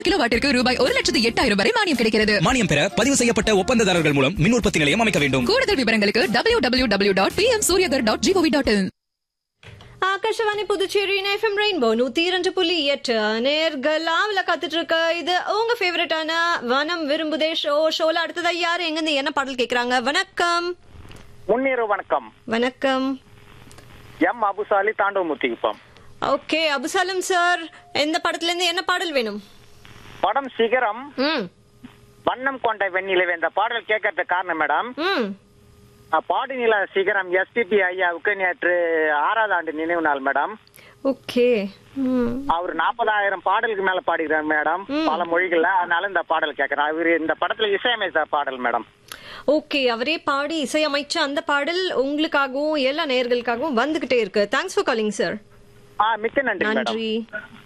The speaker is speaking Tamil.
கிலோவாட்டிற்கு ரூபாய் ஒரு லட்சத்து எட்டாயிரம் வரை மானியம் கிடைக்கிறது மானியம் பெற பதிவு செய்யப்பட்ட ஒப்பந்ததாரர்கள் மூலம் மின் உற்பத்தி நிலையம் அமைக்க வேண்டும் கூடுதல் விவரங்களுக்கு W W W dot P M Suryaghar dot GOV dot in Akashvani Puducherry FM rainbow நூத்தி இரண்டு புள்ளி எட்டு நேர்களாவில் காத்துட்டு இருக்க இது உங்க ஃபேவரட்டான வனம் விரும்புதே ஷோ ஷோல அடுத்ததா யார் எங்கிருந்து என்ன பாடல் கேக்குறாங்க வணக்கம் முன்னேறு வணக்கம் வணக்கம் M Abusali Thandavamoorthikuppam okay Abusalam sir எந்த படத்துல இருந்து என்ன பாடல் வேணும் படம் சிகரம் ம் வண்ணம் கொண்ட வெண்ணிலவே இந்த பாடல் கேட்கறதுக்கு காரணம் மேடம் ம் அஹ், பாடிநில சிகரம் எஸ்டிபி ஐயாவுக்கு நேற்று ஆறாவது ஆண்டு நினைவு நாள் மேடம் ஓகே ம் அவர் நாற்பதாயிரம் பாடலுக்கு மேல பாடிக்கிறார் மேடம் பல மொழிகள்ல அதனால இந்த பாடல் கேட்கிறேன் அவர் இந்த படத்துல இசையமைத்த பாடல் மேடம் ஓகே அவரே பாடி இசையமைச்ச அந்த பாடல் உங்களுக்காகவும் எல்லா நேயர்களுக்காகவும் வந்துகிட்டே இருக்கு தேங்க்ஸ் ஃபார் காலிங் சார் ஆ மிக்க நன்றி மேடம் நன்றி